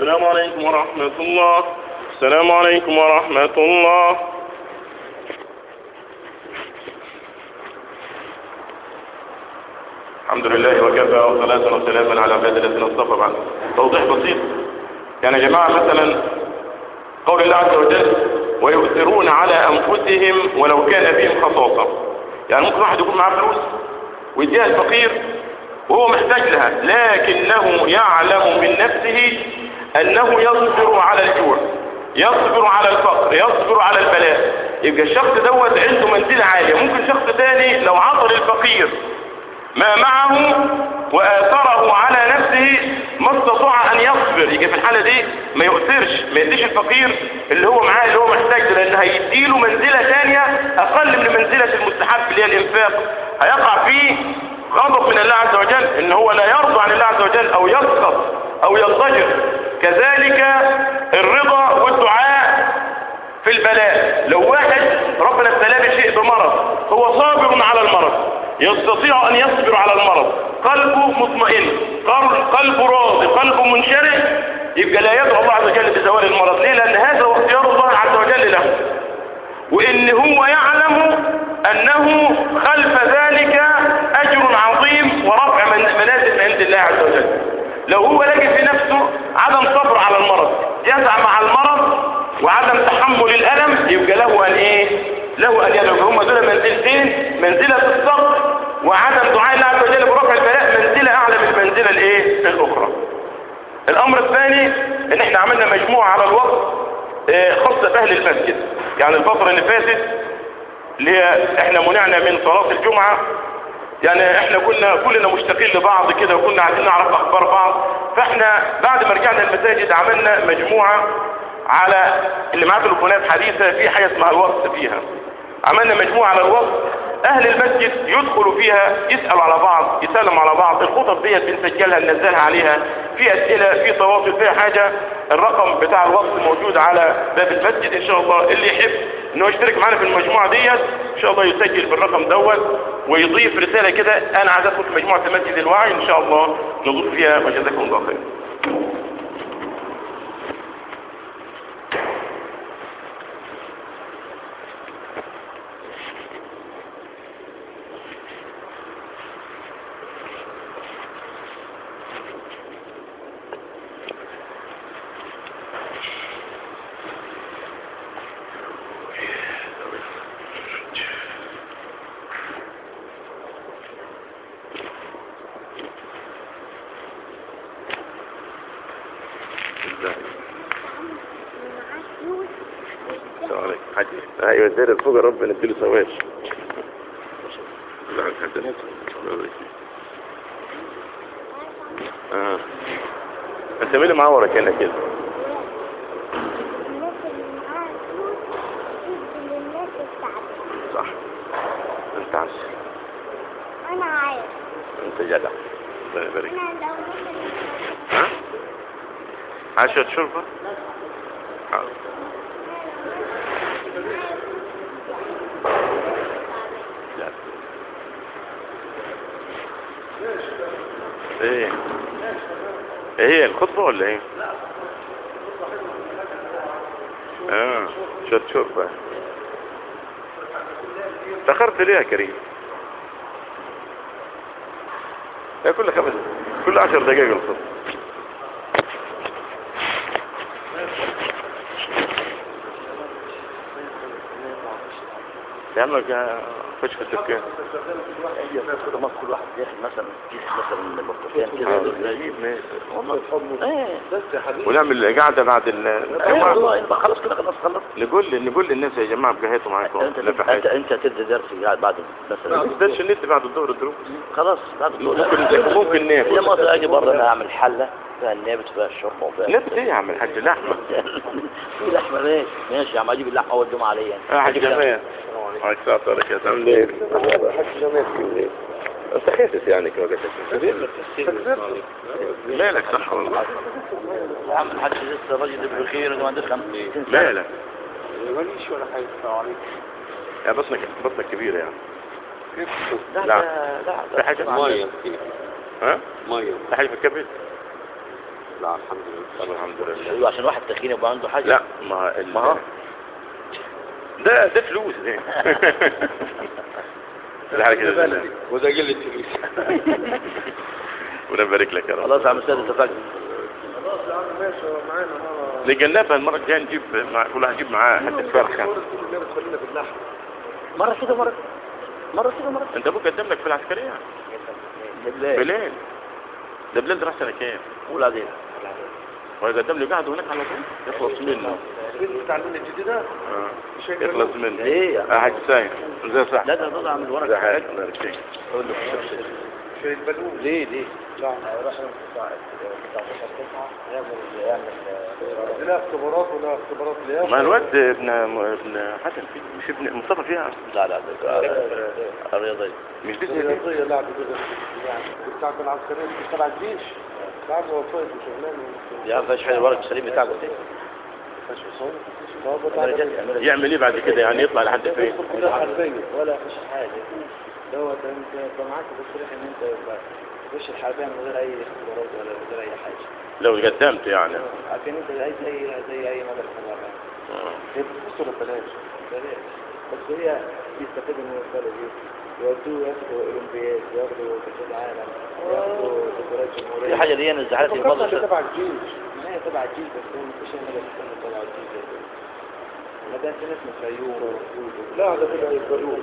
السلام عليكم ورحمة الله السلام عليكم ورحمة الله الحمد لله وكفى وصلاة وسلاما على عباد الذين اصطفى بعد توضيح بسيط يعني يا جماعة مثلا قول الله عز وجل ويؤثرون على أنفسهم ولو كان بهم خصاصة يعني ممكن واحد يكون معاه فلوس ويديها الفقير وهو محتاج لها لكنه يعلم من نفسه أنه يصبر على الجوع يصبر على الفقر يصبر على البلاء يبقى الشخص دوت عنده منزلة عالية ممكن شخص تاني لو عطل الفقير ما معه وآثره على نفسه ما استطاع أن يصبر يجي في الحالة دي ما يؤثرش ما يديش الفقير اللي هو معاه اللي هو محتاج له لأن هيديله منزلة ثانية أقل من منزلة المستحب اللي هي الإنفاق هيقع فيه غضب من الله عز وجل إن هو لا يرضى عن الله عز وجل أو يسقط أو يضطجر كذلك الرضا والدعاء في البلاء لو واحد ربنا ابتلاه بشيء بمرض هو صابر على المرض يستطيع ان يصبر على المرض قلبه مطمئن قلبه راضي قلبه منشرح يبقى لا يدعو الله عز وجل بزوال المرض ليه لان هذا هو اختيار الله عز وجل له وان هو يعلم انه خلف ذلك اجر عظيم ورفع منازل عند الله عز وجل لو هو لقى في نفسه عدم صبر على المرض يسعى مع المرض وعدم تحمل الالم يبقى له ان ايه له ان يدعو هم دول منزلتين منزلة الصبر وعدم دعاء الله عز وجل برفع البلاء منزلة اعلى من المنزلة الايه الاخرى الامر الثاني ان احنا عملنا مجموعة على الوقت خاصة باهل المسجد يعني الفترة اللي فاتت اللي احنا منعنا من صلاة الجمعة يعني احنا كنا كلنا مشتاقين لبعض كده وكنا عايزين نعرف اخبار بعض فاحنا بعد ما رجعنا المساجد عملنا مجموعة على اللي معاه تليفونات حديثة في حاجة اسمها الوقت فيها عملنا مجموعة على الوقت اهل المسجد يدخلوا فيها يسألوا على بعض يسلموا على بعض الخطب ديت بنسجلها ننزلها عليها في اسئلة في تواصل في حاجة الرقم بتاع الوقت موجود على باب المسجد ان شاء الله اللي يحب انه يشترك معنا في المجموعة ديت ان شاء الله يسجل بالرقم دوت ويضيف رسالة كده انا عايز ادخل في مجموعة المسجد الوعي ان شاء الله نضيف فيها وجزاكم الله خير ايوه داير الفوق ربنا اديله ثواب اه انت مين اللي معورك هنا كده صح انت عارف انا عارف انت جدع ربنا يبارك انا لو ها عشرة شرفة حاضر لا ايه ايه هي الخطبة ولا ايه اه شوت شربة تأخرت ليه يا كريم هي كل خمس كل عشر دقائق الخطبة يعمل خش في الدكان هي كده ما كل واحد ياخد مثلا كيس مثلا من البرتقال كده نجيب ناس والله ايه بس يا حبيبي ونعمل قعدة بعد ال ايه والله يبقى خلاص كده خلاص خلاص نقول نقول للناس يا جماعة بجهاتوا معاكم انت لا في انت حاجة انت تدي درس قاعد بعد مثلا ما تقدرش النت بعد الظهر الدروس خلاص بعد ممكن ممكن يا ناكل ما اجي بره انا اعمل حله فيها النابت وفيها الشوربه وفيها نت ايه يا عم الحاج لحمة في لحمه ماشي ماشي يا عم اجيب اللحمه اول جمعه عليا اه حاج جمال عليك السلام عليكم عامل ايه حاج جمال كده انت خاسس يعني كده مالك صح والله يا عم الحاج لسه راجل بخير يا جماعه ده 50 سنه مالك ماليش ولا حاجه السلام عليكم يا بطنك بطنك كبيرة يعني لا لا. لا لا في حاجة ميه كتير ها ميه في حاجة في الكبد لا الحمد لله طب الحمد لله ايوه عشان واحد تخين يبقى عنده حاجه لا ما ال... ما هو. ده ده فلوس ده الحاجة كده بالله. وده قلة فلوس وربنا يبارك لك يا رب خلاص يا عم استاذ اتفقنا خلاص يا عم ماشي هو معانا اه نجنبها المرة الجاية نجيب مع... كل واحد يجيب معاه حتة فرخة خلينا باللحم مرة كده مرة مرة كده مرة انت ابوك قدم لك في العسكرية بالله بلال ده بلال ده راح سنة كام قول علينا هو يقدم لي قاعد هناك على طول يخلص منه البنت بتاع المنة الجديدة اه مش هيقبلوه. يخلص منه ايه يا اه حاج سايم ازاي صح لا ده ده عامل ده ورقة حاج الله يبارك فيك. اقول له شوف شوف. مش هيقبلوه ليه ليه لا لا اختبارات ولا اختبارات لياقة ما الواد ابن ابن حسن فيه مش ابن مصطفى فيها لا لا ده الرياضية مش دي زي دي الرياضية لا بتقدر يعني بتاعت العسكرية مش تبع الجيش بعد وفاة وشغلانة يا عم فاش حاجة الورق السليم بتاعك قلت مش مصور ما بتاع يعمل ايه بعد كده يعني يطلع لحد فين يدخل كلية حربية ولا فيش حاجة دوت انت يبقى معاك تصريح ان انت يبقى تخش الحربية من غير اي اختبارات ولا من غير اي حاجة لو قدمت يعني لكن انت عايز زي زي اي مدرسة بره آه. هي بتفوز ولا بلاش بلاش. بس هي يستفيدوا من البلد دي يودوه ياخدوا اولمبياد ياخدوا كاس العالم ياخدوا دورات جمهورية في حاجة دي انا زعلت في فكرت اللي المدرسة تبع الجيش ما هي تبع الجيل بس هو مفيش اي مدرسة ثانية تبع الجيل زي كده ما ده في ناس من الفيوم وموجود لا ده كده يقبلوه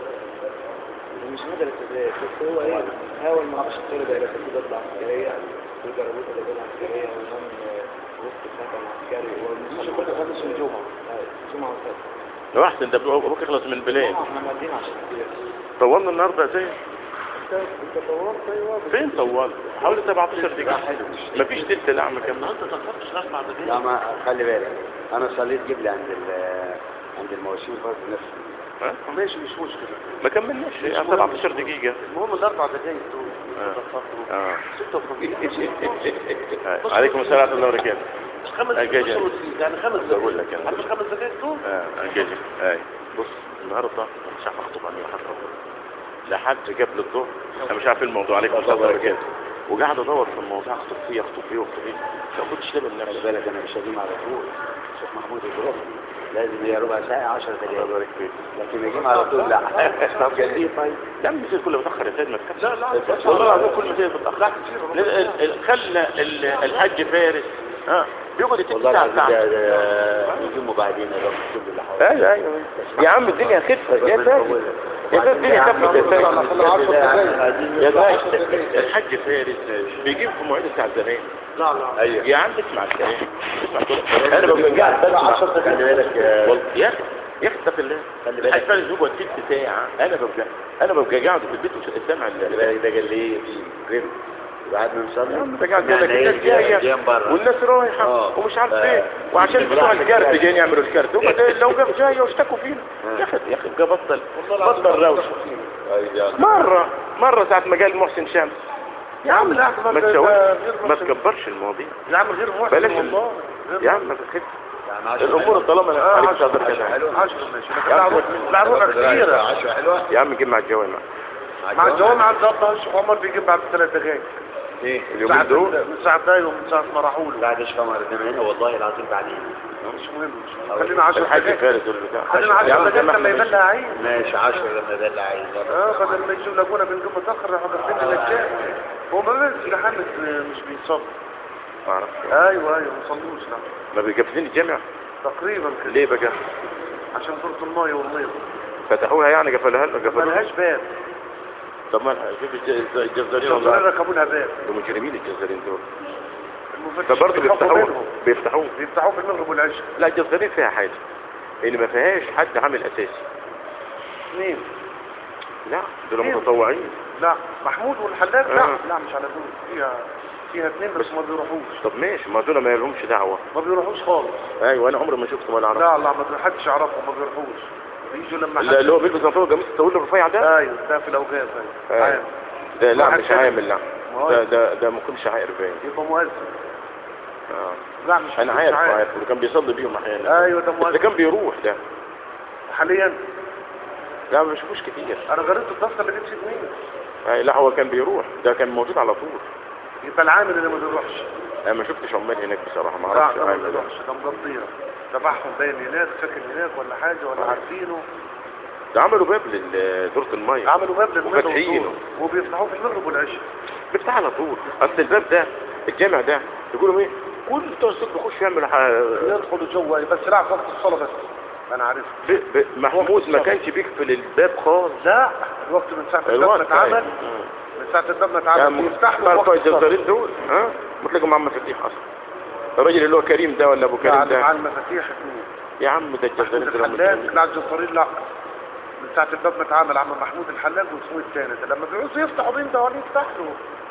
مش مدرسة زي بس هو ايه حاول ما عرفش الطلبة الى تكون تطلع عسكرية ويجربوه تدريبات عسكرية ونظام آه، وسط السكن عسكري مش كل خميس والجمعة جمعة وسبت لو احسن ده ابوك يخلص من بلاد احنا مادين عشان كده طولنا النهارده زي انت انت طورت ايوه فين طولت حوالي 17 دقيقة مفيش تلت لعمة كمان لا ما خلي بالك انا صليت قبل عند ال عند المواشين فرض نفسي ها؟ ماشي مش مشكلة ما كملناش يعني 17 دقيقة المهم الاربع دقايق دول آه. اه ستة وخمسين آه. عليكم السلام ورحمة الله وبركاته خمس أجاجة. دقايق يعني خمس بقول لك أنا. عارف الخمس دقايق دول اه انجزي اي بص النهارده انا مش عارف اخطب عني حتى لحد قبل الظهر انا مش عارف إيه الموضوع عليكم السلام ورحمة الله وبركاته وقاعد ادور في الموضوع اخطب فيه اخطب فيه واخطب فيه ما كنتش لابن خلي نفسي بالك انا مش هجيب على طول شيخ محمود الظروف لازم هي ربع ساعة 10 الله دقايق يبارك فيك لكن يجيب على طول لا طب قال لي طيب لا مش كل ما تاخر يا سيد ما تخافش لا لا والله العظيم كل ما تيجي تتاخر ال- ال- ال- خلى ال- الحاج فارس ها بيقعد يتك والله ساعة العظيم ساعة ده ده يجيبوا بعدين الرب كل اللي حواليه ايوه ايوه يا عم الدنيا خفة يا سيد يا سيد الدنيا خفة يا سيد يا سيد الحاج فارس بيجيب في مواعيد الساعة زمان لا لا ايوه يا عم اسمع الكلام اسمع كده انا ببقى قاعد بسمع خلي بالك يا- والله يا اخي يا اخي ده في الله خلي بالك. الحاج فارس بيقعد ست ساعة انا ببقى انا ببقى قاعد في البيت وسامع خلي ال- بالك ده قال لي ايه في غير بعد ما نصلي يا عم انت قاعد جايلك يعني الناس إيه، جايه جايين بره والناس رايحه آه. ومش عارف آه. ايه وعشان بتوع الكارت جايين يعملوا الكارت وبعدين لو جاب جايه واشتكوا فينا آه. يا اخي يا اخي بقى بطل بطل روشه أيوة. مره مره ساعه ما قال محسن شمس يا عم لا، ما ده- تشوش ده- ما تكبرش المواضيع يا عم غير محسن بلاش ال- والله غير يا عم ما تخف يعني عشرة الامور طالما انا عليك صدر كده عشرة ماشي لكن يا لا عم. روح- لا روح كثيرة عشرة حلوة يا عم جيب مع الجوال معك مع الجوامع عند ربنا الشيخ عمر بيجيب بعد ثلاث دقايق ايه اليومين ساعة- دول من ساعة ده ومن ساعة ما راحوا له بعد ايش قمر ده هنا والله العظيم بعدين مش مهم مش مهم. خلينا 10 الحاج دقايق فارس والبتاع خلينا يا عم 10 زي دقايق ما لما احنا يبان لها عين ماشي 10 لما ده اللي عايز اه بدل ما يجيب لاجونا بنجيب متاخر راح غسلنا الاشياء هو ما بينزل لحامس مش بيصلي ما اعرفش ايوه ايوه ما صلوش لا ما بيجفزين الجامع تقريبا كده ليه بقى عشان دورة المية والمية فتحوها يعني قفلوها ما قفلوها لهاش باب طب ما شوف الج- الجزارين الشغالين والله ركبوا لها باب دول مجرمين الجزارين دول المفتش ده برضه بيحطوا بيفتحوه بينهم. بيفتحوه بيفتحوه في المغرب والعشاء لا الجزارين فيها حاجه ان ما فيهاش حد عامل اساسي اثنين لا دول إيه؟ متطوعين لا محمود والحلاق لا آه. لا مش على دول فيها فيها اثنين بس ما بيروحوش طب ماشي ما دول ما لهمش دعوه ما بيروحوش خالص ايوه انا عمري ما شفت ولا اعرف لا لا ما بي- حدش يعرفهم ما بيروحوش بيجوا لما لا اللي هو بيلبس نظاره قميص الطويل الرفيع ده ايوه ده في الاوقات آه. ايوه ده لا واحد مش تاني. عامل لا ما هو- ده ده ده ممكن شعائر باين يبقى مؤذن اه لا مش انا مش عارف عارف وكان بيصلي بيهم احيانا ايوه ده بس ده مؤذن كان بيروح ده حاليا لا ما بشوفوش كتير انا قريت الدفتر اللي جبت سنين آه لا هو كان بيروح ده كان موجود على طول يبقى العامل اللي ما بيروحش انا ما شفتش عمال هناك بصراحه ما لا اعرفش ده ما حاجه بيروحش ده مقضيها تبعهم باين هناك ساكن هناك ولا حاجة ولا عارفينه ده عملوا باب لدورة الميه عملوا باب للمدى وفاتحينه وبيفتحوه في المغرب والعشاء بيفتح على طول اصل الباب ده الجامع ده يقولوا ايه كل بتوع السوق بيخش يعمل ح... يدخلوا جوه بس لا في وقت الصلاة بس انا عارف ب... ب... محمود ما كانش بيقفل الباب خالص لا الوقت من ساعة الباب ما الوقت اتعمل أيوة. من ساعة الباب ما يعني اتعمل بيفتح له مع وقت بتوع الصلاة الجزارين دول ها متلاقوا معاه مفاتيح اصلا الراجل اللي هو كريم ده ولا ابو كريم مع ده المفاتيح اثنين يا عم ده الجزارين محمود دول الحلاج مسلمين. لا الجزارين لا من ساعة الباب ما اتعمل عم محمود الحلاج واسمه الثاني ده لما بيعوزوا يفتحوا بين ده ولا يفتح له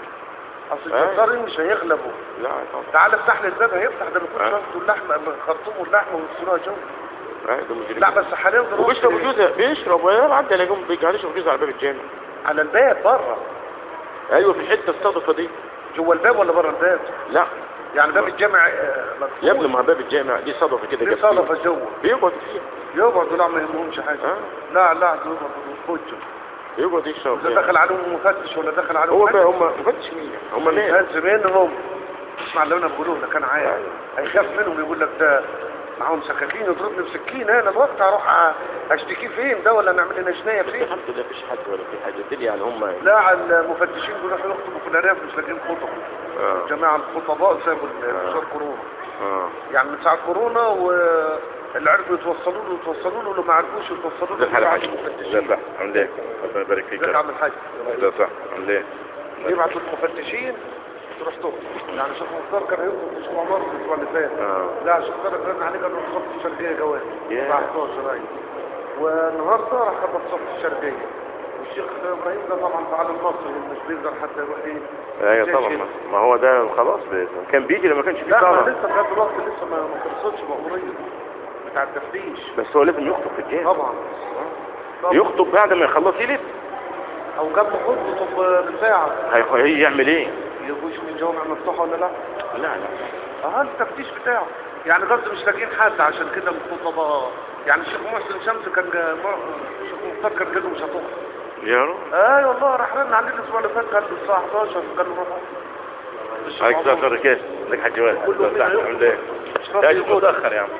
اصل أيوة. الجزارين مش هيغلبوا لا طبعا تعال افتح لي الباب هيفتح ده بيكون أيوة. شافته اللحمة خرطومه اللحمة ويوصلوها جو أيوة، ده مجرمين. لا بس حاليا دلوقتي وبيشربوا جوزة بيشرب ويا عدى الاقيهم بيجي يشرب جوزة على باب الجامع على الباب بره ايوه في الحته الصدفه دي جوه الباب ولا بره الباب لا يعني باب الجامع آه، مفتوح يا ابني ما باب الجامع دي صدفه كده في جنبيه. صدفة جوه بيقعد فيها يقعدوا لا ما يهمهمش حاجة آه. لا لا دول يخرجوا بيقعد يشرب إذا فيها. دخل عليهم مفتش ولا دخل عليهم هو حد، بقى هم مفتش مين هم ناس هز منهم اسمع اللي انا بقوله لك انا عارف أيوة. هيخاف منهم يقول لك ده معاهم سكاكين يضربني بسكين انا الوقت هروح أ- اشتكي فين ده ولا نعمل لنا جنايه فين الحمد لله مفيش حد ولا في حاجه دي يعني هم لا المفتشين بيروحوا يخطبوا في الارياف مش لاقيين خطب اه جماعه الخطباء سابوا انتشار كورونا اه يعني من ساعه كورونا واللي عرفوا يتوصلوا له يتوصلوا له واللي ما عرفوش يتوصلوا ده له الحلقه يبعتوا حاجه المفتشين ده صح عامل ايه ربنا يبارك فيك ده يا رب. عامل حاجه ده صح عامل ايه يبعتوا المفتشين تروح تخطب يعني شيخ مختار كان هيخطب الاسبوع الماضي الاسبوع اللي فات اه لا شيخ مختار رن عليه قال له خطب الشرقيه جواز ياه. الساعه 11 ايوه والنهارده راح خطب صف الشرقيه والشيخ ابراهيم ده طبعا فعال المصري مش بيقدر حتى يروح ايه ايوه زي طبعا كده. ما- ما هو ده خلاص بي- كان بيجي لما كانش فيه لا ما طلب لسه لغايه دلوقتي لسه ما ما خلصتش مأمورية بتاع التفتيش بس هو لازم يخطب في الجامع طبعا طبعا. يخطب بعد ما يخلص يلف او قبل خطبه بساعه هيخ- هي يعمل ايه يخش من الجامع مفتوحه ولا لا لا لا اه التفتيش بتاعه يعني قصدي مش لاقيين حد عشان كده الخطباء يعني الشيخ محسن شمس كان جا- ما- الشيخ مختار كان قال له مش هتخطب يا رب اي والله راح رن عليه الاسبوع اللي فات قال له الساعه 11 قال له روح الشيخ عليك عمر. الساعة ركاز لك حاج جواد كله مين هيخطب؟ عامل ايه مش راضي لا شوف يقول. متأخر يا عم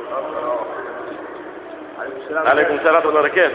عليكم السلام ورحمة الله وبركاته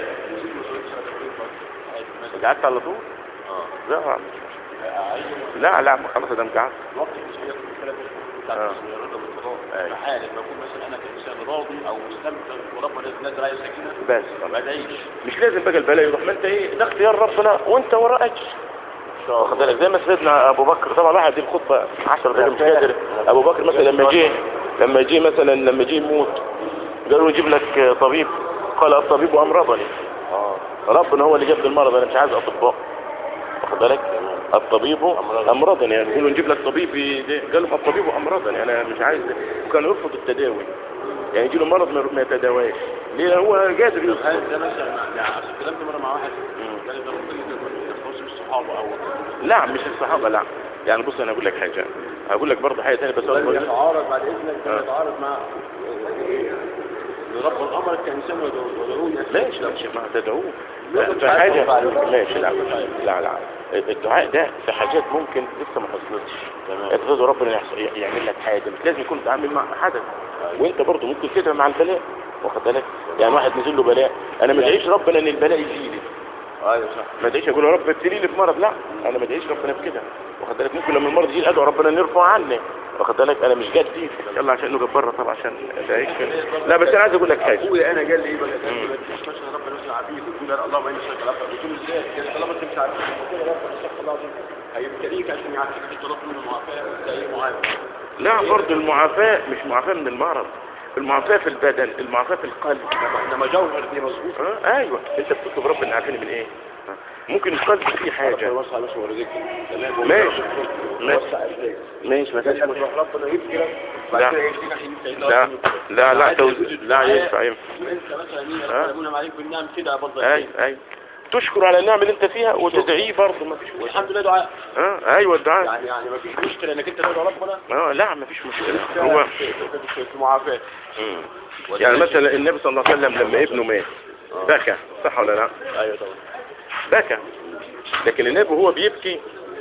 قعدت على طول؟ اه لا ما لا لا ما خلاص ده قعدت وقت المسؤولية في الثلاث بتاعت آه. الرضا والقضاء أيوة. فحالة ما اكون مثلا انا كانسان راضي او مستمتع وربنا نزل علي سكينه بس ما ادعيش مش لازم بقى البلاء يروح ما انت ايه ده اختيار ربنا وانت وراء اجر واخد بالك زي ما سيدنا ابو بكر طبعا واحد دي الخطبه 10 دقايق مش قادر ابو بكر مثلا لما جه لما جه مثلا لما جه يموت قالوا نجيب لك طبيب قال الطبيب امرضني ربنا هو اللي جاب لي المرض انا مش عايز اطباء واخد بالك الطبيب امرضني يعني بيقولوا نجيب لك طبيب ي- قال له الطبيب امرضني انا مش عايز وكان يرفض التداوي يعني يجي له مرض ما- ما يتداواش ليه هو قادر يصبر هل ده مثلا يعني أصل اتكلمت مره مع واحد قال لي ده ممكن يخص الصحابه او لا مش الصحابة لا يعني بص انا اقول لك حاجة هقول لك برضه حاجة ثانيه بس أقول لك يتعارض بعد اذنك آه. ده يتعارض مع رب الامر كانسان ودعوه ماشي ماشي ما تدعوه لا، في مش حاجة عايز ماشي لا لا لا الدعاء ده في حاجات ممكن لسه ما حصلتش اتخذ ربنا يحصل يعمل لك حاجة مش لازم يكون تعامل مع حدث وانت برضه ممكن تدعي مع البلاء واخد بالك يعني واحد نزل له بلاء انا ما ادعيش ربنا ان البلاء يجي لي ايوه صح ما ادعيش اقول يا رب ابتلي لي في مرض لا انا ما ادعيش ربنا في كده واخد بالك ممكن لما المرض يجي ادعو ربنا ان يرفع عني واخد بالك انا مش جدي يلا عشان نجيب بره طبعا عشان ادعيش لا بس انا عايز اقول لك حاجه اخويا انا قال لي ايه بقى قال مم. لي ما تجيش مثلا ربنا يوسع عبيد وتقول يا اللهم اني اشهد لك بتقول له ازاي قال لي طالما انت مش عارف قلت له ربنا استغفر الله العظيم هيبتليك عشان يعافيك انت طلبت منه معافاه وانت ايه معافى لا برضه المعافاة مش معافاة من المرض المعافاة في البدن المعافاة في القلب انما جوهر دي مظبوط آه ايوه انت بتطلب ربنا عارفين من ايه آه. ممكن القلب فيه حاجة وسع بس ورزقك تمام ماشي ماشي وسع رزقك ماشي ما فيش لما مشكلة تروح ربنا يذكرك لا. بعد كده يهديك عشان يفتح لا لا لا توز... لا ينفع ينفع انت مثلا ايه آه. ربنا يمنعم عليك بالنعم كده برضه ايوه ايوه تشكر على النعم اللي انت فيها وتدعيه برضه ما فيش مشكلة والحمد لله دعاء اه ايوه الدعاء يعني يعني ما فيش مشكله انك انت تدعو ربنا اه لا ما فيش مشكلة هو في في معافاه مم. يعني مثلا النبي صلى الله عليه وسلم لما ابنه مات بكى صح ولا لا ايوه طبعا بكى لكن النبي وهو بيبكي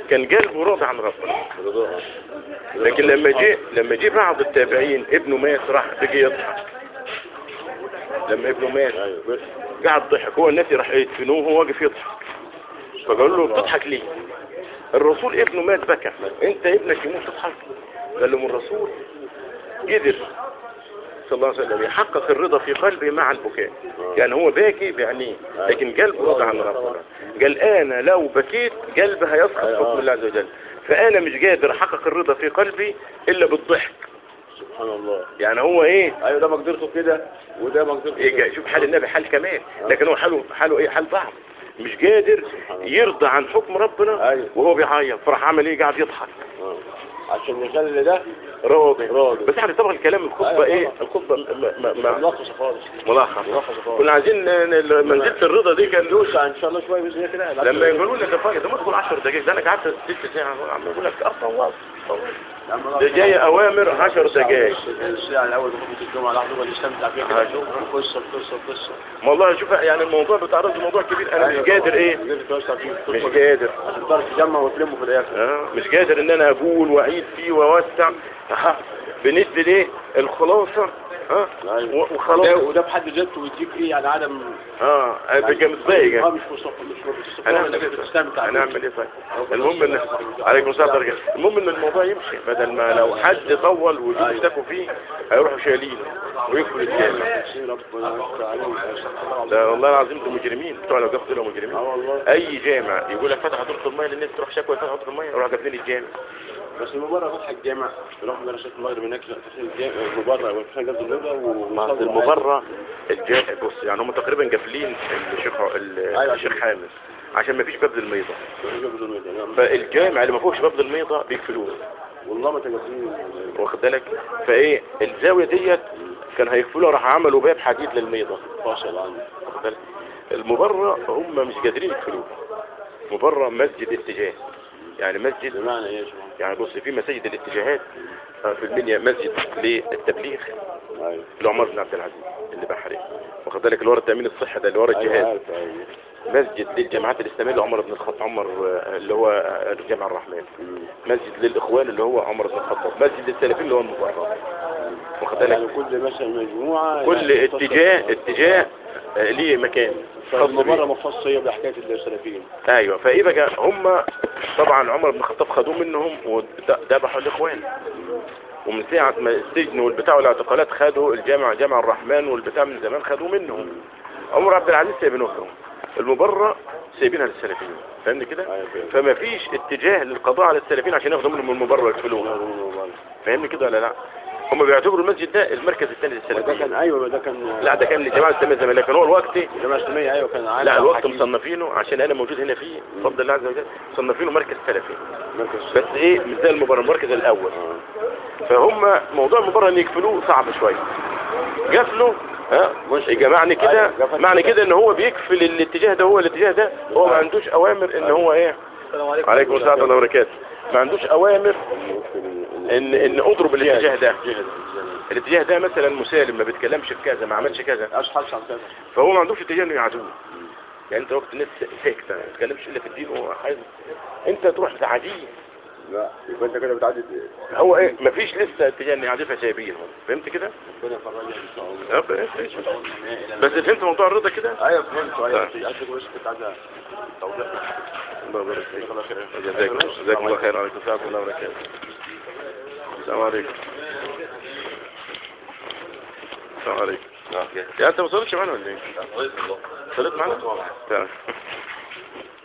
كان قلبه راضي عن ربنا لكن لما جه لما جه بعض التابعين ابنه مات راح بقي يضحك لما ابنه مات قعد ضحك هو الناس راح يدفنوه وهو واقف يضحك فقالوا له بتضحك ليه الرسول ابنه مات بكى انت ابنك يموت تضحك قال لهم الرسول قدر صلى الله عليه وسلم يحقق الرضا في قلبه مع البكاء يعني هو باكي بعينيه لكن قلبه راضي عن ربنا قال انا لو بكيت قلبي هيسخط حكم الله عز وجل فانا مش قادر احقق الرضا في قلبي الا بالضحك سبحان الله يعني هو ايه ايوه ده مقدرته كده وده مقدرته إيه كده شوف حال النبي حال كمال لكن هو حاله حاله ايه حال ضعف مش قادر يرضى عن حكم ربنا أيوة. وهو بيعيط فراح عمل ايه قاعد يضحك آه. عشان يخلي ده راضي راضي. بس احنا طبعا الكلام الخطبه أيوة ايه طبعا. الخطبه م- م- م- ملخص خالص ملخص ملخص خالص كنا عايزين ن- ن- منزله الرضا دي كان يوسع ان شاء الله شويه باذن الله كده لما يقولوا لك يا فاجر ده مدخل 10 دقائق ده انا قعدت ست ساعه عم يقول لك اصلا واصل ده جاي اوامر 10 دقائق الساعه الاول بخطبه الجمعه الواحد هو اللي يستمتع فيها كده هشوف. قصه قصه قصه والله شوف يعني الموضوع بتعرض لموضوع كبير انا مش قادر ايه قدرت توسع فيه مش قادر عشان تعرف تجمع وتلمه في الاخر آه، مش قادر ان انا اقول واعيد فيه واوسع آه، بالنسبه ليه الخلاصه ها أيوة. و- وده, وخلاص وده بحد ذاته بيديك ايه يعني عدم اه بقى اه متضايق مش مصف مش مش هنعمل انك ايه بتستمتع طيب؟ هنعمل ايه طيب المهم ان عليكم السلام ورحمة الله. المهم ان الموضوع يمشي بدل ما لو حد طول ويجوا يشتكوا فيه هيروحوا شايلينه ويقفلوا الجامع ده والله العظيم دول مجرمين بتوع لو دول مجرمين اه والله اي جامع يقول لك فتح دورة الميه للناس تروح شكوى فتح دورة الميه يروح قافلين الجامع بس المباراة فتح الجامع نروح مدرسة المغرب هناك فتح الجامع المباراة وفتح جلد الرضا ما أصل المبرة الجا... بص يعني هم تقريبا قافلين الشيخ أيوة. الشيخ حامد عشان ما فيش باب للميضة والله فالجامع اللي ما فيهوش باب للميضة بيقفلوه ما تجسين واخد بالك فايه الزاوية ديت كان هيقفلوها راح عملوا باب حديد للميضة فاصل عنه واخد بالك المبرة هم مش قادرين يقفلوه مبرة مسجد اتجاه يعني مسجد بمعنى ايه يا شباب؟ يعني بص في مساجد الاتجاهات آه، في المنيا مسجد للتبليغ ايوه لعمر بن عبد العزيز اللي بحري واخد بالك اللي ورا التامين الصحي ده اللي ورا ايوه الجهاد عارف ايوه مسجد للجماعات الاسلاميه لعمر بن الخطاب عمر آه، اللي هو آه، جامع الرحمن مسجد للاخوان اللي هو عمر بن الخطاب مسجد للسلفيين اللي هو المبارك واخد بالك يعني كل مثلا مجموعة كل يعني اتجاه اتجاه آه، ليه مكان خاص فالمباراة بيه. مخصصة بحكاية السلفيين ايوه فايه بقى هم طبعا عمر بن الخطاب خدوه منهم وذبحوا الاخوان ومن ساعة ما السجن والبتاع والاعتقالات خدوا الجامع جامع الرحمن والبتاع من زمان خدوه منهم عمر عبد العزيز سايبينه لهم المبرة سايبينها للسلفيين فاهمني كده أيوة فاهم. فما فيش اتجاه للقضاء على السلفيين عشان ياخدوا منهم المبرة ويقفلوها فاهمني كده ولا لا هم بيعتبروا المسجد ده المركز الثاني ده للسلفيين كان ايوه ده كان لا ده كان للجماعة الاسلامية زمان لكن هو الوقت جماعة اسلامية ايوه كان عامل لا الوقت حديث. مصنفينه عشان انا موجود هنا فيه بفضل الله عز وجل مصنفينه مركز سلفي مركز بس ايه مش زي المباراة المركز الاول آه. فهم موضوع المباراة ان يقفلوه صعب شوية قفلوا ها يا جماعة معنى كده أيوة، قفل معنى كده. كده ان هو بيقفل الاتجاه ده هو الاتجاه ده هو ما عندوش اوامر ان هو ايه السلام عليكم عليكم السلام ورحمة الله وبركاته ما عندوش اوامر ان ان اضرب الاتجاه ده الاتجاه ده مثلا مسالم ما بيتكلمش في كذا ما عملش كذا اصحاب عن كذا فهو ما عندوش اتجاه انه يعادوه يعني انت وقت الناس ساكته ما تتكلمش الا في الدين وهو عايز انت تروح تعاديه لا يبقى انت كده بتعدي هو ايه مفيش لسه اتجاه ان يعاديه فسايبينهم فهمت كده؟ ربنا يفرجنا ان شاء الله ربنا يسعدك. بس فهمت موضوع الرضا كده؟ ايوه فهمت ايوه طيب. عايز بس كنت عايز توضيح الله يبارك فيك الله خير جزاكم جزاكم الله خير وعليكم السلام ورحمه الله وبركاته السلام عليكم السلام عليكم يا انت ما صليتش معانا ولا ايه؟ صليت معانا؟ تمام